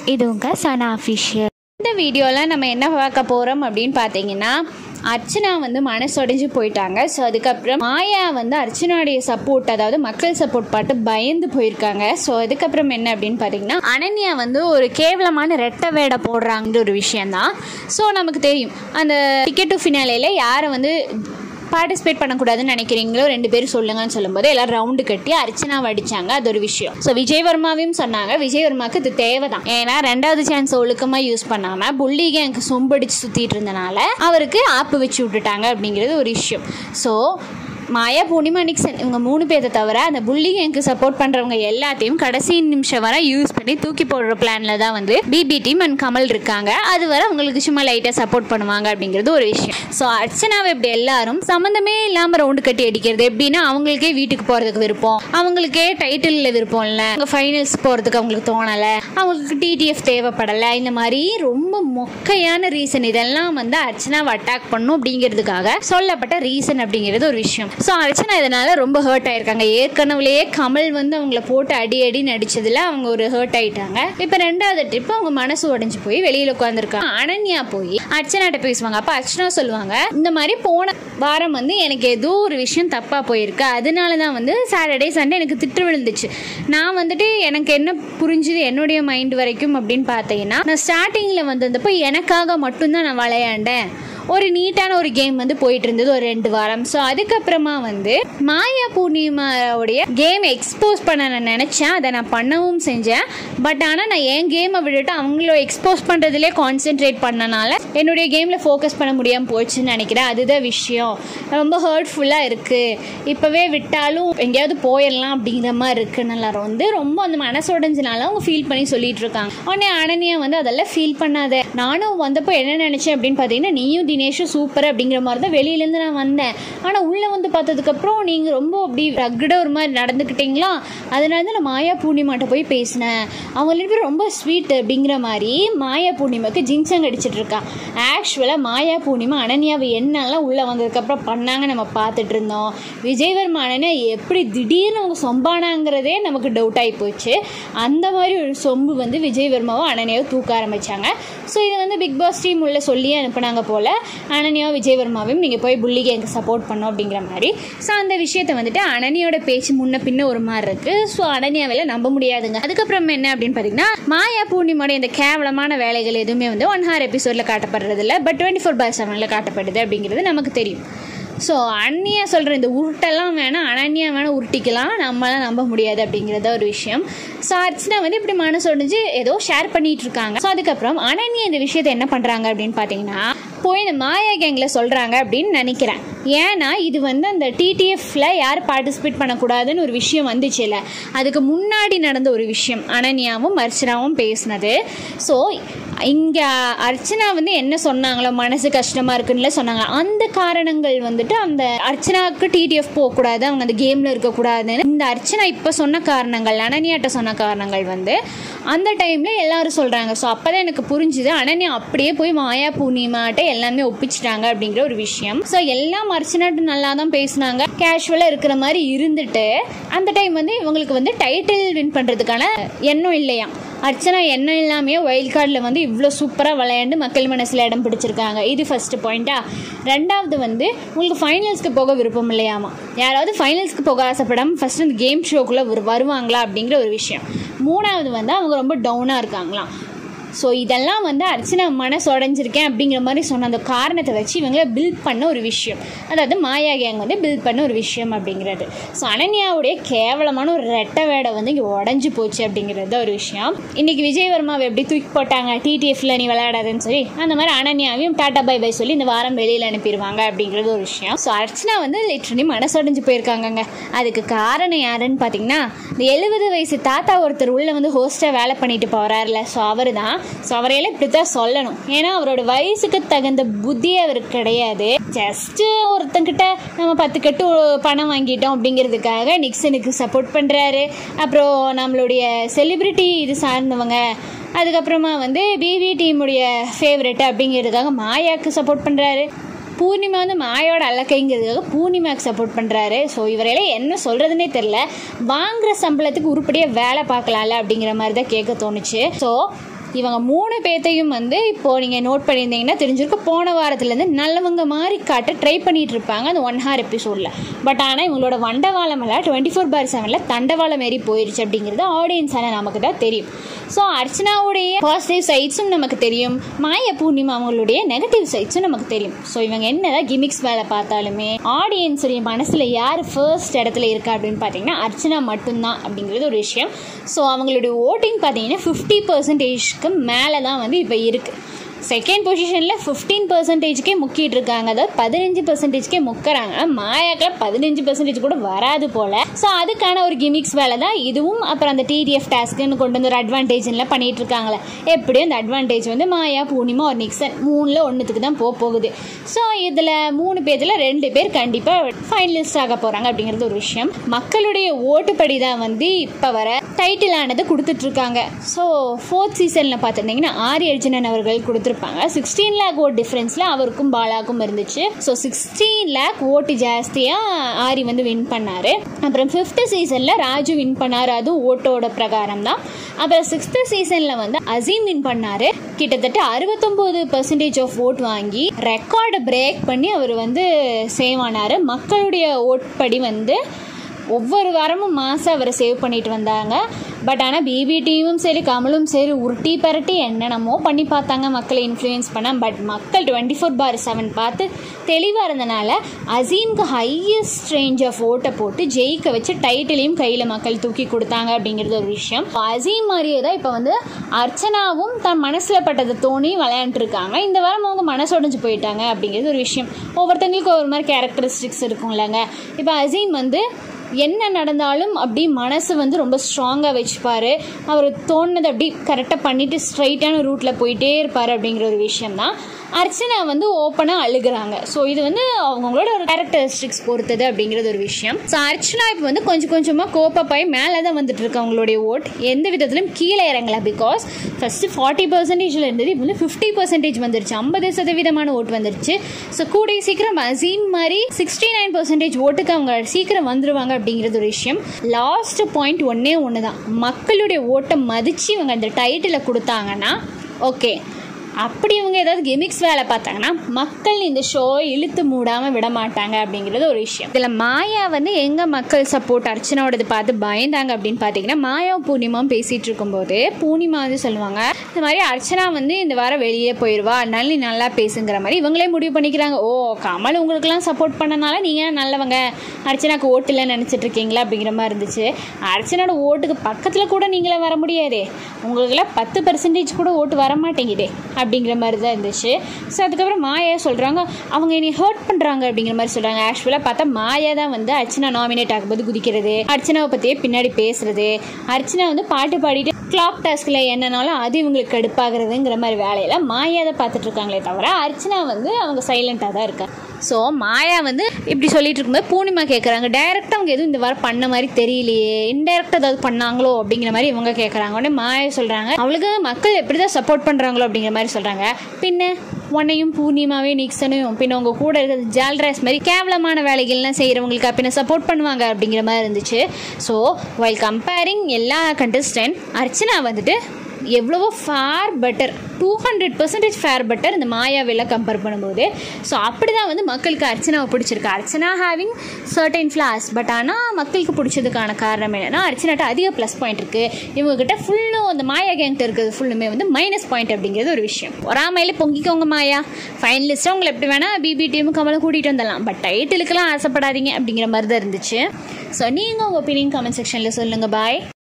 இது உங்கள் சனா அஃபிஷியல் இந்த வீடியோவில் நம்ம என்ன பார்க்க போகிறோம் அப்படின்னு பார்த்தீங்கன்னா அர்ச்சனா வந்து மனசொடைஞ்சு போயிட்டாங்க ஸோ அதுக்கப்புறம் மாயா வந்து அர்ச்சனாவுடைய சப்போர்ட் அதாவது மக்கள் சப்போர்ட் பார்த்து பயந்து போயிருக்காங்க ஸோ அதுக்கப்புறம் என்ன அப்படின்னு பார்த்தீங்கன்னா அனன்யா வந்து ஒரு கேவலமான ரெட்டை வேடை போடுறாங்கிற ஒரு விஷயந்தான் ஸோ நமக்கு தெரியும் அந்த டிக்கெட் டு ஃபினாலேயில் யாரை வந்து பார்ட்டிசிபேட் பண்ணக்கூடாதுன்னு நினைக்கிறீங்களோ ரெண்டு பேரும் சொல்லுங்கன்னு சொல்லும்போது எல்லாரும் ரவுண்டு கட்டி அர்ச்சனா அடிச்சாங்க அது ஒரு விஷயம் ஸோ விஜய் வர்மாவையும் சொன்னாங்க விஜய் வர்மாவுக்கு இது தேவைதான் ஏன்னா ரெண்டாவது சான்ஸ் ஒழுக்கமாக யூஸ் பண்ணாமல் புள்ளிக எனக்கு சொம்படிச்சு சுற்றிட்டு இருந்தனால அவருக்கு ஆப்பு வச்சு விட்டுட்டாங்க அப்படிங்கிறது ஒரு விஷயம் ஸோ மாயா பூர்ணிமா நிக்சன் இவங்க மூணு பேரை தவிர அந்த புள்ளி எனக்கு சப்போர்ட் பண்ணுறவங்க எல்லாத்தையும் கடைசி நிமிஷம் வரை யூஸ் பண்ணி தூக்கி போடுற பிளானில் தான் வந்து பிபி டீம் அண்ட் கமல் இருக்காங்க அது வரை அவங்களுக்கு சும்மா லைட்டாக சப்போர்ட் பண்ணுவாங்க அப்படிங்கிறது ஒரு விஷயம் ஸோ அர்ச்சனாவை இப்படி எல்லாரும் சம்மந்தமே இல்லாமல் ரவுண்டு கட்டி அடிக்கிறது எப்படின்னா அவங்களுக்கே வீட்டுக்கு போகிறதுக்கு விருப்பம் அவங்களுக்கே டைட்டிலில் விருப்பம் இல்லை அவங்க ஃபைனல்ஸ் போகிறதுக்கு அவங்களுக்கு தோணலை அவங்களுக்கு டிடிஎஃப் தேவைப்படலை இந்த மாதிரி ரொம்ப மொக்கையான ரீசன் இதெல்லாம் வந்து அர்ச்சனாவை அட்டாக் பண்ணும் அப்படிங்கிறதுக்காக சொல்லப்பட்ட ரீசன் அப்படிங்கிறது ஒரு விஷயம் ஸோ அர்ச்சனா இதனால ரொம்ப ஹர்ட் ஆயிருக்காங்க ஏற்கனவே கமல் வந்து அவங்கள போட்டு அடி அடி நடிச்சதுல அவங்க ஒரு ஹர்ட் ஆயிட்டாங்க இப்போ ரெண்டாவது ட்ரிப் அவங்க மனசு உடைஞ்சு போய் வெளியில உட்காந்துருக்காங்க அனன்யா போய் அர்ச்சனாட்ட பேசுவாங்க அப்போ அர்ச்சனா சொல்லுவாங்க இந்த மாதிரி போன வாரம் வந்து எனக்கு ஏதோ ஒரு விஷயம் தப்பாக போயிருக்கு அதனால தான் வந்து சாட்டர்டே சண்டே எனக்கு திட்டு விழுந்துச்சு நான் வந்துட்டு எனக்கு என்ன புரிஞ்சுது என்னுடைய மைண்ட் வரைக்கும் அப்படின்னு பார்த்தீங்கன்னா நான் ஸ்டார்டிங்கில் வந்திருந்தப்போ எனக்காக மட்டும்தான் நான் விளையாண்டேன் ஒரு நீட்டான ஒரு கேம் வந்து போயிட்டு இருந்தது ஒரு ரெண்டு வாரம் ஸோ அதுக்கப்புறமா வந்து மாயா பூர்ணிமாவுடைய கேம் எக்ஸ்போஸ் பண்ண நான் நினச்சேன் அதை நான் பண்ணவும் செஞ்சேன் பட் ஆனால் நான் என் கேமை விட்டுட்டு அவங்கள எக்ஸ்போஸ் பண்ணுறதுலே கான்சென்ட்ரேட் பண்ணனால என்னுடைய கேமில் ஃபோக்கஸ் பண்ண முடியாமல் போச்சுன்னு நினைக்கிறேன் அதுதான் விஷயம் ரொம்ப ஹர்ட்ஃபுல்லாக இருக்குது இப்போவே விட்டாலும் எங்கேயாவது போயிடலாம் அப்படிங்கிற மாதிரி இருக்குன்னு எல்லாரும் வந்து ரொம்ப அந்த மனசு உடஞ்சனால அவங்க ஃபீல் பண்ணி சொல்லிட்டு இருக்காங்க உடனே அனன்யா வந்து அதெல்லாம் ஃபீல் பண்ணாத நானும் வந்தப்போ என்ன நினச்சேன் அப்படின்னு பார்த்தீங்கன்னா நீயும் தினேஷும் சூப்பர் அப்படிங்கிற மாதிரி தான் வெளியிலேருந்து நான் வந்தேன் ஆனால் உள்ளே வந்து பார்த்ததுக்கப்புறம் நீங்கள் ரொம்ப அப்படி ரக்கடாக ஒரு மாதிரி நடந்துக்கிட்டீங்களா அதனால தான் நான் மாயா பூர்ணிமாட்ட போய் பேசினேன் அவங்க ரெண்டு பேரும் ரொம்ப ஸ்வீட் அப்படிங்கிற மாதிரி மாயா பூர்ணிமாக்கு ஜிங்சங் அடிச்சிட்டு இருக்கா ஆக்சுவலாக மாயா பூர்ணிமா அனன்யாவை என்னெல்லாம் உள்ளே வந்ததுக்கப்புறம் பண்ணாங்க நம்ம பார்த்துட்டு இருந்தோம் விஜயவர்மா அனன்யா எப்படி திடீர்னு அவங்க சொம்பானாங்கிறதே நமக்கு டவுட் ஆகி போச்சு அந்த மாதிரி ஒரு சொம்பு வந்து விஜயவர்மாவும் அனன்யாவும் தூக்க ஆரம்பித்தாங்க ஸோ இதை வந்து பிக் பாஸ் டீம் உள்ள சொல்லியே அனுப்புனாங்க போல் அனன்யா விஜயவர்மாவையும் நீங்கள் போய் புள்ளிக்கு எனக்கு சப்போர்ட் பண்ணும் அப்படிங்கிற மாதிரி ஸோ அந்த விஷயத்தை வந்துட்டு அனன்யாவோட பேச்சு முன்ன பின்ன ஒரு மாதிரி இருக்குது ஸோ அனன்யாவில் நம்ப முடியாதுங்க அதுக்கப்புறம் என்ன அப்படின்னு பார்த்தீங்கன்னா மாயா பூர்ணிமாவோட இந்த கேவலமான வேலைகள் எதுவுமே வந்து ஒன் ஹார் எபிசோடில் காட்டப்படுறதில்ல பட் டுவெண்ட்டி ஃபோர் பை செவனில் காட்டப்படுது அப்படிங்கிறது நமக்கு தெரியும் ஸோ அண்ணியா சொல்கிற இந்த உருட்டெல்லாம் வேணால் அனன்யா வேணால் உருட்டிக்கலாம் நம்மளாம் நம்ப முடியாது அப்படிங்கிறத ஒரு விஷயம் ஸோ அர்ச்சனா வந்து இப்படி மனசு ஒடிஞ்சு ஏதோ ஷேர் பண்ணிட்டு இருக்காங்க ஸோ அதுக்கப்புறம் அனன்யா இந்த விஷயத்தை என்ன பண்ணுறாங்க அப்படின்னு பார்த்தீங்கன்னா போய் இந்த மாயா கேங்கில் சொல்கிறாங்க அப்படின்னு நினைக்கிறேன் ஏன்னா இது வந்து அந்த டிடிஎஃப்ல யார் பார்ட்டிசிபேட் பண்ணக்கூடாதுன்னு ஒரு விஷயம் வந்துச்சுல்ல அதுக்கு முன்னாடி நடந்த ஒரு விஷயம் அனன்யாவும் அர்ச்சனாவும் பேசினது ஸோ இங்கே அர்ச்சனா வந்து என்ன சொன்னாங்களோ மனசு கஷ்டமாக இருக்குன்னு சொன்னாங்க அந்த காரணங்கள் வந்துட்டு அந்த அர்ச்சனாவுக்கு டிடிஎஃப் போகக்கூடாது அவங்க அந்த கேமில் இருக்கக்கூடாதுன்னு இந்த அர்ச்சனா இப்போ சொன்ன காரணங்கள் அனன்யாட்ட சொன்ன காரணங்கள் வந்து அந்த டைமில் எல்லாரும் சொல்கிறாங்க ஸோ அப்போ தான் எனக்கு புரிஞ்சுது அனன்யா அப்படியே போய் மாயா பூர்ணிமாட்ட எல்லாமே ஒப்பிச்சிட்டாங்க அப்படிங்கிற ஒரு விஷயம் ஸோ எல்லாம் அர்ச்சனாட்டு நல்லா தான் பேசினாங்க கேஷுவலாக இருக்கிற மாதிரி இருந்துட்டு அந்த டைம் வந்து இவங்களுக்கு வந்து டைட்டில் வின் பண்ணுறதுக்கான எண்ணம் இல்லையா அர்ச்சனா என்ன இல்லாமையே வைல்ட் கார்டில் வந்து இவ்வளோ சூப்பராக விளையாண்டு மக்கள் மனசில் இடம் பிடிச்சிருக்காங்க இது ஃபஸ்ட்டு பாயிண்ட்டா ரெண்டாவது வந்து உங்களுக்கு ஃபைனல்ஸ்க்கு போக விருப்பம் இல்லையாமா யாராவது ஃபைனல்ஸ்க்கு போக ஆசைப்படாமல் ஃபஸ்ட்டு இந்த கேம் ஷோக்குள்ளே வருவாங்களா அப்படிங்கிற ஒரு விஷயம் மூணாவது வந்து அவங்க ரொம்ப டவுனாக இருக்காங்களாம் ஸோ இதெல்லாம் வந்து அர்ச்சனா மனசு உடஞ்சிருக்கேன் அப்படிங்கிற மாதிரி சொன்ன அந்த காரணத்தை வச்சு இவங்க பில்ட் பண்ண ஒரு விஷயம் அதாவது மாயா கேங் வந்து பில்ட் பண்ண ஒரு விஷயம் அப்படிங்கிறது ஸோ அனன்யாவுடைய கேவலமான ஒரு ரெட்டை வேடை வந்து இங்கே உடஞ்சி போச்சு அப்படிங்கிறது ஒரு விஷயம் இன்னைக்கு விஜயவர்மாவை எப்படி தூக்கி போட்டாங்க டிடிஎஃப்ல நீ விளையாடாதுன்னு சொல்லி அந்த மாதிரி அனன்யாவையும் டாட்டா பை பை சொல்லி இந்த வாரம் வெளியில் அனுப்பிடுவாங்க அப்படிங்கிறது ஒரு விஷயம் ஸோ அர்ச்சனா வந்து லிட்ரலி மனசொடைஞ்சு போயிருக்காங்கங்க அதுக்கு காரணம் யாருன்னு பார்த்தீங்கன்னா இந்த எழுபது வயசு தாத்தா ஒருத்தர் உள்ள வந்து ஹோஸ்ட்டாக வேலை பண்ணிட்டு போகிறாருல ஸோ அவர் தான் ஸோ அவரையெல்லாம் இப்படி தான் சொல்லணும் ஏன்னா அவரோட வயசுக்கு தகுந்த புத்தி அவருக்கு கிடையாது ஜஸ்ட்டு ஒருத்தங்கிட்ட நம்ம பத்து கட்டு பணம் வாங்கிட்டோம் அப்படிங்கிறதுக்காக நிக்சனுக்கு சப்போர்ட் பண்ணுறாரு அப்புறம் நம்மளுடைய செலிப்ரிட்டி இது சார்ந்தவங்க அதுக்கப்புறமா வந்து பிவி டீமுடைய ஃபேவரெட் அப்படிங்கிறதுக்காக மாயாவுக்கு சப்போர்ட் பண்ணுறாரு பூர்ணிமா வந்து மாயோட அல்லக்கைங்கிறதுக்காக பூர்ணிமாக்கு சப்போர்ட் பண்ணுறாரு ஸோ இவரையெல்லாம் என்ன சொல்கிறதுனே தெரில வாங்குற சம்பளத்துக்கு உருப்படியாக வேலை பார்க்கலாம்ல அப்படிங்கிற மாதிரி தான் கேட்க தோணுச்சு ஸோ இவங்க மூணு பேர்த்தையும் வந்து இப்போ நீங்கள் நோட் பண்ணியிருந்தீங்கன்னா தெரிஞ்சிருக்கும் போன வாரத்துலேருந்து நல்லவங்க மாதிரி காட்ட ட்ரை பண்ணிட்டு இருப்பாங்க அந்த ஒன் ஹார் எபிசோடில் பட் ஆனால் இவங்களோட வண்டவாளம் எல்லாம் டுவெண்ட்டி ஃபோர் பார் செவனில் தண்டவாளம் மாரி போயிருச்சு அப்படிங்கிறது ஆடியன்ஸான நமக்கு தான் தெரியும் ஸோ அர்ச்சனாவுடைய பாசிட்டிவ் சைட்ஸும் நமக்கு தெரியும் மாய பூர்ணிமா அவங்களுடைய நெகட்டிவ் சைட்ஸும் நமக்கு தெரியும் ஸோ இவங்க என்னதான் கிமிக்ஸ் வேலை பார்த்தாலுமே ஆடியன்ஸுடைய மனசில் யார் ஃபர்ஸ்ட் இடத்துல இருக்கா அப்படின்னு பார்த்தீங்கன்னா அர்ச்சனா மட்டும்தான் அப்படிங்கிறது ஒரு விஷயம் ஸோ அவங்களுடைய ஓட்டிங் பார்த்தீங்கன்னா ஃபிஃப்டி பர்சன்டேஜ்க்கு மேலே தான் வந்து இப்போ இருக்குது செகண்ட் பொசிஷனில் ஃபிஃப்டீன் பர்சன்டேஜ்க்கே முக்கிட்டு இருக்காங்க அதாவது பதினஞ்சு பர்சன்டேஜ்க்கே முக்கிறாங்க மாயாக்கில் பதினஞ்சு பர்சன்டேஜ் கூட வராது போல் ஸோ அதுக்கான ஒரு கிமிக்ஸ் வேலை தான் இதுவும் அப்புறம் அந்த டிடிஎஃப் டாஸ்க்குன்னு கொண்டு வந்து ஒரு அட்வான்டேஜ்லாம் பண்ணிட்டு இருக்காங்களே எப்படியும் அந்த அட்வான்டேஜ் வந்து மாயா பூர்ணிமா ஒரு நிக்சன் மூணில் ஒன்றுத்துக்கு தான் போக போகுது ஸோ இதில் மூணு பேர்த்தில் ரெண்டு பேர் கண்டிப்பாக ஃபைனலிஸ்ட் ஆக போகிறாங்க அப்படிங்கிறது ஒரு விஷயம் மக்களுடைய ஓட்டுப்படி தான் வந்து இப்போ வர டைட்டில் ஆனது கொடுத்துட்ருக்காங்க ஸோ ஃபோர்த் சீசனில் பார்த்துருந்தீங்கன்னா ஆரி அர்ஜுனன் அவர்கள் கொடுத்துருப்பாங்க சிக்ஸ்டீன் லேக் ஓட் டிஃப்ரென்ஸில் அவருக்கும் பாலாக்கும் இருந்துச்சு ஸோ சிக்ஸ்டீன் லேக் ஓட்டு ஜாஸ்தியாக ஆரி வந்து வின் பண்ணார் அப்புறம் ஃபிஃப்த் சீசனில் ராஜு வின் பண்ணார் அதுவும் ஓட்டோட பிரகாரம் தான் அப்புறம் சிக்ஸ்த்து சீசனில் வந்து அசீம் வின் பண்ணார் கிட்டத்தட்ட அறுபத்தொம்போது பர்சன்டேஜ் ஆஃப் ஓட் வாங்கி ரெக்கார்டை பிரேக் பண்ணி அவர் வந்து சேவ் ஆனார் மக்களுடைய ஓட் படி வந்து ஒவ்வொரு வாரமும் மாதம் அவரை சேவ் பண்ணிட்டு வந்தாங்க பட் ஆனால் பிபிடியும் சரி கமலும் சரி உருட்டி பரட்டி என்னென்னமோ பண்ணி பார்த்தாங்க மக்களை இன்ஃப்ளூயன்ஸ் பண்ண பட் மக்கள் டுவெண்ட்டி ஃபோர் பார் செவன் பார்த்து தெளிவாக இருந்தனால அசீம்க்கு ஹையஸ்ட் ரேஞ்ச் ஆஃப் ஓட்டை போட்டு ஜெயிக்க வச்சு டைட்டிலையும் கையில் மக்கள் தூக்கி கொடுத்தாங்க அப்படிங்கிறது ஒரு விஷயம் அசீம் மாதிரியே தான் இப்போ வந்து அர்ச்சனாவும் தன் மனசில் பட்டதை தோணி விளையாண்டுருக்காங்க இந்த வாரம் அவங்க மனசொடைஞ்சு போயிட்டாங்க அப்படிங்கிறது ஒரு விஷயம் ஒவ்வொருத்தங்களுக்கும் ஒரு மாதிரி கேரக்டரிஸ்டிக்ஸ் இருக்கும்லங்க இப்போ அசீம் வந்து என்ன நடந்தாலும் அப்படி மனசு வந்து ரொம்ப ஸ்ட்ராங்காக வச்சுப்பார் அவர் தோணுனதை அப்படி கரெக்டாக பண்ணிவிட்டு ஸ்ட்ரைட்டான ரூட்டில் போயிட்டே இருப்பார் அப்படிங்கிற ஒரு விஷயம் தான் அர்ச்சனா வந்து ஓப்பனாக அழுகுறாங்க ஸோ இது வந்து அவங்களோட ஒரு கேரக்டரிஸ்டிக்ஸ் பொறுத்தது அப்படிங்கிறது ஒரு விஷயம் ஸோ அர்ச்சனா இப்போ வந்து கொஞ்சம் கொஞ்சமாக கோப்பப்பாய் மேலே தான் வந்துட்டு இருக்கு அவங்களுடைய ஓட் எந்த விதத்திலும் கீழே இறங்கல பிகாஸ் ஃபஸ்ட்டு ஃபார்ட்டி பர்சன்டேஜில் இருந்தது இப்போ வந்து ஃபிஃப்டி பர்சன்டேஜ் வந்துருச்சு ஐம்பது சதவீதமான ஓட் வந்துருச்சு ஸோ கூடிய சீக்கிரம் அசீம் மாதிரி சிக்ஸ்டி நைன் பர்சன்டேஜ் ஓட்டுக்கு அவங்க சீக்கிரம் வந்துருவாங்க அப்படிங்கிறது ஒரு விஷயம் லாஸ்ட் பாயிண்ட் ஒன்னே ஒன்று தான் மக்களுடைய ஓட்டை மதித்து இவங்க அந்த டைட்டிலை கொடுத்தாங்கன்னா ஓகே அப்படி இவங்க ஏதாவது கெமிக்ஸ் வேலை பார்த்தாங்கன்னா மக்கள் இந்த ஷோ இழுத்து மூடாமல் விட மாட்டாங்க அப்படிங்கிறது ஒரு விஷயம் இதில் மாயா வந்து எங்கே மக்கள் சப்போர்ட் அர்ச்சனாவோடது பார்த்து பயந்தாங்க அப்படின்னு பார்த்தீங்கன்னா மாயா பூர்ணிமாவும் பேசிகிட்டு இருக்கும்போது பூர்ணிமா வந்து சொல்லுவாங்க இந்த மாதிரி அர்ச்சனா வந்து இந்த வாரம் வெளியே போயிடுவா அதனால நீ நல்லா பேசுங்கிற மாதிரி இவங்களே முடிவு பண்ணிக்கிறாங்க ஓ கமல் உங்களுக்குலாம் சப்போர்ட் பண்ணனால நீங்கள் நல்லவங்க அர்ச்சனாக்கு ஓட்டு இல்லைன்னு நினச்சிட்டு இருக்கீங்களா அப்படிங்கிற மாதிரி இருந்துச்சு அர்ச்சனோட ஓட்டுக்கு பக்கத்தில் கூட நீங்களே வர முடியாதே உங்களுக்குலாம் பத்து பர்சன்டேஜ் கூட ஓட்டு வர மாட்டேங்குதே அப்படிங்கிற மாதிரி தான் இருந்துச்சு ஸோ அதுக்கப்புறம் மாயா சொல்கிறாங்க அவங்க என்னை ஹர்ட் பண்ணுறாங்க அப்படிங்கிற மாதிரி சொல்கிறாங்க ஆக்சுவலாக பார்த்தா மாயா தான் வந்து அர்ச்சனா நாமினேட் ஆகும்போது குதிக்கிறது அர்ச்சனாவை பற்றியே பின்னாடி பேசுறது அர்ச்சனா வந்து பாட்டு பாடிட்டு கிளாக் டாஸ்கில் என்னன்னாலும் அது இவங்களுக்கு கடுப்பாகிறதுங்கிற மாதிரி வேலையெல்லாம் மாயா தான் பார்த்துட்டு இருக்காங்களே தவிர அர்ச்சனா வந்து அவங்க சைலண்ட்டாக தான் இருக்காங்க ஸோ மாயா வந்து இப்படி சொல்லிட்டு இருக்கும்போது பூர்ணிமா கேட்குறாங்க டைரெக்டாக அவங்க எதுவும் இந்த வாரம் பண்ண மாதிரி தெரியலையே இன்டெரக்டாக ஏதாவது பண்ணாங்களோ அப்படிங்கிற மாதிரி இவங்க கேட்குறாங்க உடனே மாயா சொல்கிறாங்க அவளுக்கு மக்கள் எப்படி தான் சப்போர்ட் பண்ணுறாங்களோ அப்படிங்கிற மாதிரி சொல்கிறாங்க பின்ன உன்னையும் பூர்ணிமாவே நிக்சனையும் பின்ன உங்க கூட இருக்கிறது ஜால்ராஸ் மாதிரி கேவலமான வேலைகள்லாம் செய்கிறவங்களுக்கு பின்ன சப்போர்ட் பண்ணுவாங்க அப்படிங்கிற மாதிரி இருந்துச்சு ஸோ வைல் கம்பேரிங் எல்லா கண்டஸ்டன்ட் அர்ச்சனா வந்துட்டு எவ்வளவோ far better two hundred percentage far better இந்த மாயாவெல்லாம் கம்பேர் பண்ணும்போது ஸோ அப்படி தான் வந்து மக்களுக்கு அர்ச்சனாவை பிடிச்சிருக்கு Archana having certain flaws but ஆனால் மக்களுக்கு பிடிச்சதுக்கான காரணம் என்னன்னா அர்ச்சனாட்ட அதிக ப்ளஸ் பாயிண்ட் இருக்குது இவங்ககிட்ட ஃபுல்லும் அந்த மாயா கேங்கிட்ட இருக்கிறது ஃபுல்லுமே வந்து மைனஸ் பாயிண்ட் அப்படிங்கிறது ஒரு விஷயம் பொறாமையில பொங்கிக்கோங்க மாயா ஃபைனலிஸ்ட்டாக உங்களை எப்படி வேணால் பிபி டீமும் கமலும் கூட்டிகிட்டு வந்துடலாம் பட் டைட்டிலுக்கெல்லாம் ஆசைப்படாதீங்க அப்படிங்கிற மாதிரி தான் இருந்துச்சு ஸோ நீங்கள் உங்கள் ஒப்பீனியன் கமெண்ட் செக்ஷனில் சொல்லுங்கள் பாய்